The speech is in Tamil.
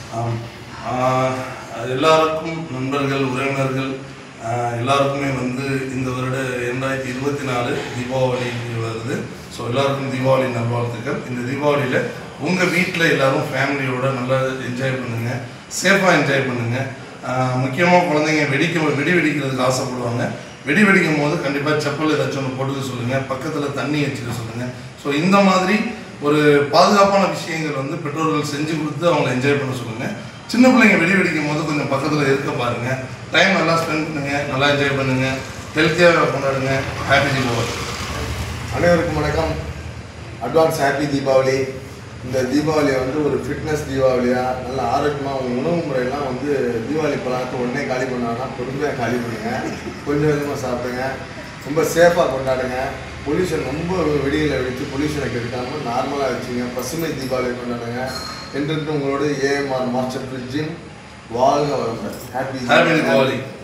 ஆம். ஆஹ் எல்லாருக்கும் நண்பர்கள் உறவினர்கள் ஆஹ் எல்லாருக்குமே வந்து இந்த வருட ரெண்டாயிரத்தி இருபத்தி நாலு தீபாவளி வருது ஸோ எல்லாருக்கும் தீபாவளி நல்வாழ்த்துக்கள் இந்த தீபாவளியில் உங்கள் வீட்டில் எல்லாரும் ஃபேமிலியோட நல்லா என்ஜாய் பண்ணுங்கள் சேஃபாக என்ஜாய் பண்ணுங்கள் முக்கியமாக குழந்தைங்க வெடிக்க வெடி வெடிக்கிறதுக்கு ஆசைப்படுவாங்க வெடி வெடிக்கும் போது கண்டிப்பாக செப்பல் ஏதாச்சும் ஒன்று போட்டுக்க சொல்லுங்கள் பக்கத்தில் தண்ணி வச்சுக்க சொல்லுங்கள் ஸோ இந்த மாதிரி ஒரு பாதுகாப்பான விஷயங்கள் வந்து பெற்றோர்கள் செஞ்சு கொடுத்து அவங்கள என்ஜாய் பண்ண சொல்லுங்கள் சின்ன பிள்ளைங்க வெடி வெடிக்கும் போது கொஞ்சம் பக்கத்தில் இருக்க பாருங்கள் டைம் நல்லா ஸ்பெண்ட் பண்ணுங்கள் நல்லா என்ஜாய் பண்ணுங்கள் ஹெல்த்தியாக கொண்டாடுங்க ஹாப்பி தீபாவளி அனைவருக்கும் வணக்கம் அட்வான்ஸ் ஹாப்பி தீபாவளி இந்த தீபாவளியை வந்து ஒரு ஃபிட்னஸ் தீபாவளியாக நல்ல ஆரோக்கியமாக உங்கள் உணவு முறையெல்லாம் வந்து தீபாவளி பழாக்க உடனே காலி பண்ணாங்கன்னா பொறுமையாக காலி பண்ணுங்க கொஞ்சம் கொஞ்சமாக சாப்பிடுங்க ரொம்ப சேஃபாக கொண்டாடுங்க பொல்யூஷன் ரொம்ப வெடிகளை வெடித்து பொல்யூஷனை கெடுக்காமல் நார்மலாக வச்சுங்க பசுமை தீபாவளி கொண்டாடுங்க என்றென்று உங்களோட ஏஎம்ஆர் மாஸ்டர் ஃப்ரிட்ஜின் வாழ்க வளமுடன் ஹாப்பி ஹாப்பி தீபாவளி